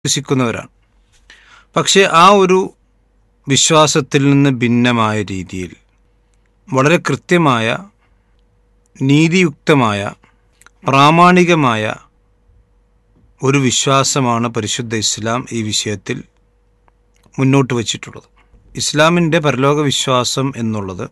വിശ്വസിക്കുന്നവരാണ് പക്ഷേ ആ ഒരു വിശ്വാസത്തിൽ നിന്ന് ഭിന്നമായ രീതിയിൽ വളരെ കൃത്യമായ നീതിയുക്തമായ പ്രാമാണികമായ ഒരു വിശ്വാസമാണ് പരിശുദ്ധ ഇസ്ലാം ഈ വിഷയത്തിൽ മുന്നോട്ട് വച്ചിട്ടുള്ളത് ഇസ്ലാമിൻ്റെ പരലോക വിശ്വാസം എന്നുള്ളത്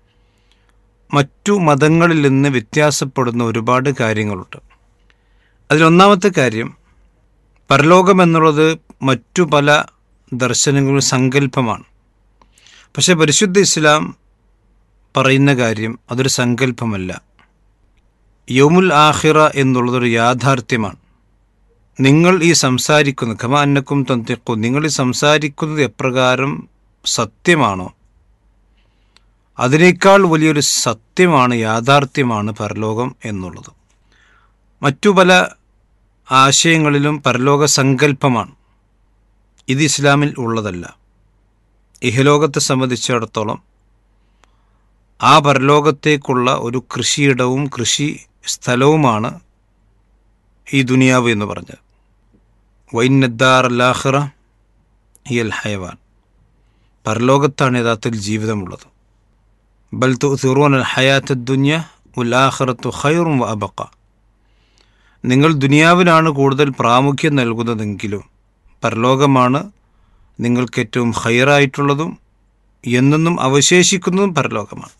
മറ്റു മതങ്ങളിൽ നിന്ന് വ്യത്യാസപ്പെടുന്ന ഒരുപാട് കാര്യങ്ങളുണ്ട് അതിലൊന്നാമത്തെ കാര്യം പരലോകം എന്നുള്ളത് മറ്റു പല ദർശനങ്ങളും സങ്കല്പമാണ് പക്ഷേ പരിശുദ്ധ ഇസ്ലാം പറയുന്ന കാര്യം അതൊരു സങ്കല്പമല്ല യൗമുൽ ആഹിറ എന്നുള്ളതൊരു യാഥാർത്ഥ്യമാണ് നിങ്ങൾ ഈ സംസാരിക്കുന്ന ഖമ അന്നക്കും തന്തിക്കും നിങ്ങൾ ഈ സംസാരിക്കുന്നത് എപ്രകാരം സത്യമാണോ അതിനേക്കാൾ വലിയൊരു സത്യമാണ് യാഥാർത്ഥ്യമാണ് പരലോകം എന്നുള്ളത് മറ്റു പല ആശയങ്ങളിലും പരലോക സങ്കല്പമാണ് ഇത് ഇസ്ലാമിൽ ഉള്ളതല്ല ഇഹലോകത്തെ സംബന്ധിച്ചിടത്തോളം ആ പരലോകത്തേക്കുള്ള ഒരു കൃഷിയിടവും കൃഷി സ്ഥലവുമാണ് ഈ ദുനിയാവ് എന്ന് പറഞ്ഞത് വൈനദ്ദാർ അല്ലാഹിറ ഹിയൽ ഹയവാൻ പരലോകത്താണ് യഥാർത്ഥത്തിൽ ജീവിതമുള്ളത് ബൽ തുറൂൻ അൽ ഹയാത്ത് ദുന്യ ഉല്ലാഹിറത്തു ഖൈറും വ അബക്ക നിങ്ങൾ ദുനിയാവിനാണ് കൂടുതൽ പ്രാമുഖ്യം നൽകുന്നതെങ്കിലും പരലോകമാണ് നിങ്ങൾക്ക് ഏറ്റവും ഹൈറായിട്ടുള്ളതും എന്നെന്നും അവശേഷിക്കുന്നതും പരലോകമാണ്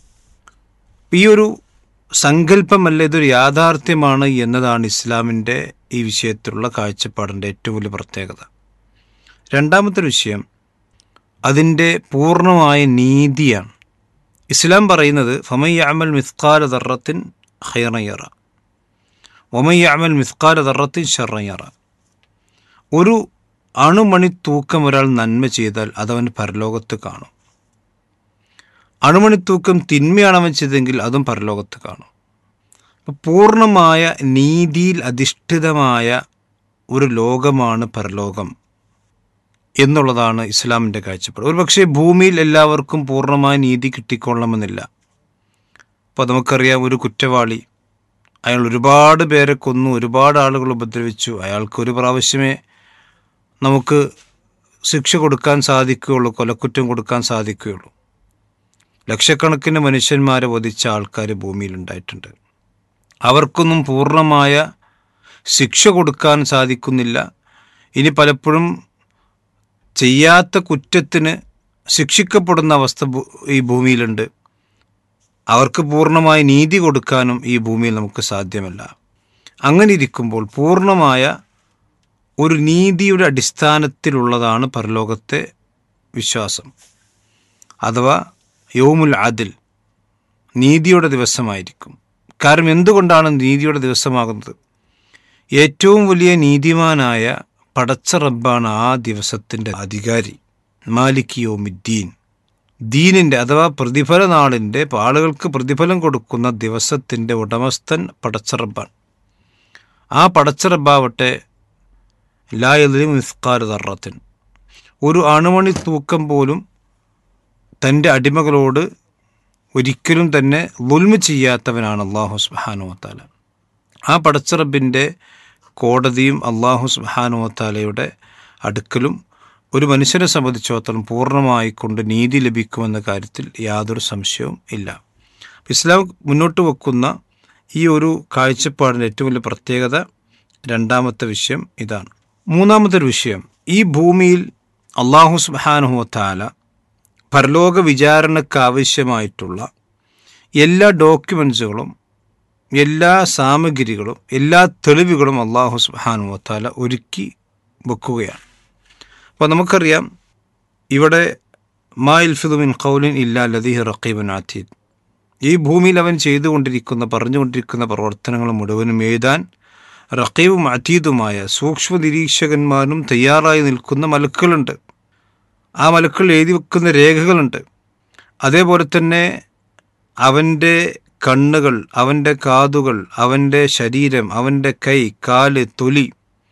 ഈ ഒരു സങ്കല്പമല്ല ഇതൊരു യാഥാർത്ഥ്യമാണ് എന്നതാണ് ഇസ്ലാമിൻ്റെ ഈ വിഷയത്തിലുള്ള കാഴ്ചപ്പാടിൻ്റെ ഏറ്റവും വലിയ പ്രത്യേകത രണ്ടാമത്തെ വിഷയം അതിൻ്റെ പൂർണ്ണമായ നീതിയാണ് ഇസ്ലാം പറയുന്നത് ഫമയ്യാമൽ മിസ്കാല ദറത്തിൻ ഹൈറയ്യറ ഒമയ്യാമൽ മിസ്കാല ദറത്തിൻ ഷറയ്യറ ഒരു അണുമണി തൂക്കം ഒരാൾ നന്മ ചെയ്താൽ അതവൻ പരലോകത്ത് കാണും അണുമണിത്തൂക്കം തിന്മയാണ് അവൻ ചെയ്തതെങ്കിൽ അതും പരലോകത്ത് കാണും അപ്പം പൂർണ്ണമായ നീതിയിൽ അധിഷ്ഠിതമായ ഒരു ലോകമാണ് പരലോകം എന്നുള്ളതാണ് ഇസ്ലാമിൻ്റെ കാഴ്ചപ്പാട് ഒരു പക്ഷേ ഭൂമിയിൽ എല്ലാവർക്കും പൂർണ്ണമായ നീതി കിട്ടിക്കൊള്ളണമെന്നില്ല അപ്പോൾ നമുക്കറിയാം ഒരു കുറ്റവാളി അയാൾ ഒരുപാട് പേരെ കൊന്നു ഒരുപാട് ആളുകൾ ഉപദ്രവിച്ചു അയാൾക്ക് ഒരു പ്രാവശ്യമേ നമുക്ക് ശിക്ഷ കൊടുക്കാൻ സാധിക്കുകയുള്ളൂ കൊലക്കുറ്റം കൊടുക്കാൻ സാധിക്കുകയുള്ളൂ ലക്ഷക്കണക്കിന് മനുഷ്യന്മാരെ വധിച്ച ആൾക്കാർ ഭൂമിയിലുണ്ടായിട്ടുണ്ട് അവർക്കൊന്നും പൂർണ്ണമായ ശിക്ഷ കൊടുക്കാൻ സാധിക്കുന്നില്ല ഇനി പലപ്പോഴും ചെയ്യാത്ത കുറ്റത്തിന് ശിക്ഷിക്കപ്പെടുന്ന അവസ്ഥ ഈ ഭൂമിയിലുണ്ട് അവർക്ക് പൂർണ്ണമായ നീതി കൊടുക്കാനും ഈ ഭൂമിയിൽ നമുക്ക് സാധ്യമല്ല അങ്ങനെ ഇരിക്കുമ്പോൾ പൂർണ്ണമായ ഒരു നീതിയുടെ അടിസ്ഥാനത്തിലുള്ളതാണ് പരലോകത്തെ വിശ്വാസം അഥവാ യോമുൽ ആദിൽ നീതിയുടെ ദിവസമായിരിക്കും കാരണം എന്തുകൊണ്ടാണ് നീതിയുടെ ദിവസമാകുന്നത് ഏറ്റവും വലിയ നീതിമാനായ പടച്ച റബ്ബാണ് ആ ദിവസത്തിൻ്റെ അധികാരി മാലിക് യോമിദ്ദീൻ ദീനിൻ്റെ അഥവാ പ്രതിഫല നാളിൻ്റെ ആളുകൾക്ക് പ്രതിഫലം കൊടുക്കുന്ന ദിവസത്തിൻ്റെ ഉടമസ്ഥൻ പടച്ച റബ്ബാണ് ആ പടച്ച റബ്ബാവട്ടെ ലായതിൽ മിസ്കാർ തറത്തിൻ ഒരു അണുമണി തൂക്കം പോലും തൻ്റെ അടിമകളോട് ഒരിക്കലും തന്നെ വുൽമ ചെയ്യാത്തവനാണ് അള്ളാഹു സുബാനുവത്താല ആ പടച്ചറബിൻ്റെ കോടതിയും അള്ളാഹു സുബാനുവത്താലയുടെ അടുക്കലും ഒരു മനുഷ്യനെ സംബന്ധിച്ചിടത്തോളം പൂർണ്ണമായി കൊണ്ട് നീതി ലഭിക്കുമെന്ന കാര്യത്തിൽ യാതൊരു സംശയവും ഇല്ല ഇസ്ലാം മുന്നോട്ട് വെക്കുന്ന ഈ ഒരു കാഴ്ചപ്പാടിൻ്റെ ഏറ്റവും വലിയ പ്രത്യേകത രണ്ടാമത്തെ വിഷയം ഇതാണ് മൂന്നാമത്തെ ഒരു വിഷയം ഈ ഭൂമിയിൽ അള്ളാഹു സുബാനുവത്താല പരലോക വിചാരണയ്ക്ക് ആവശ്യമായിട്ടുള്ള എല്ലാ ഡോക്യുമെൻസുകളും എല്ലാ സാമഗ്രികളും എല്ലാ തെളിവുകളും അള്ളാഹു സുബാനു വത്താല ഒരുക്കി വെക്കുകയാണ് അപ്പോൾ നമുക്കറിയാം ഇവിടെ മാ ഇൽഫിദുമിൻ കൗലിൻ ഇല്ലാ ലദീഹ് റക്കീബൻ ആത്തീദ് ഈ ഭൂമിയിൽ അവൻ ചെയ്തുകൊണ്ടിരിക്കുന്ന പറഞ്ഞുകൊണ്ടിരിക്കുന്ന പ്രവർത്തനങ്ങൾ മുഴുവനും എഴുതാൻ റക്കീബും അതീതുമായ സൂക്ഷ്മ നിരീക്ഷകന്മാരും തയ്യാറായി നിൽക്കുന്ന മലക്കുകളുണ്ട് ആ മലക്കൾ എഴുതി വെക്കുന്ന രേഖകളുണ്ട് അതേപോലെ തന്നെ അവൻ്റെ കണ്ണുകൾ അവൻ്റെ കാതുകൾ അവൻ്റെ ശരീരം അവൻ്റെ കൈ കാല് തൊലി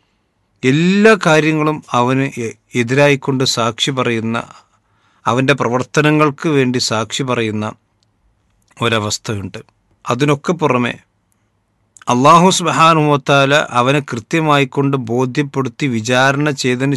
എല്ലാ കാര്യങ്ങളും അവന് എതിരായിക്കൊണ്ട് സാക്ഷി പറയുന്ന അവൻ്റെ പ്രവർത്തനങ്ങൾക്ക് വേണ്ടി സാക്ഷി പറയുന്ന ഒരവസ്ഥയുണ്ട് അതിനൊക്കെ പുറമെ അള്ളാഹു സുബാനുമത്താല അവനെ കൃത്യമായി കൊണ്ട് ബോധ്യപ്പെടുത്തി വിചാരണ ചെയ്തതിന്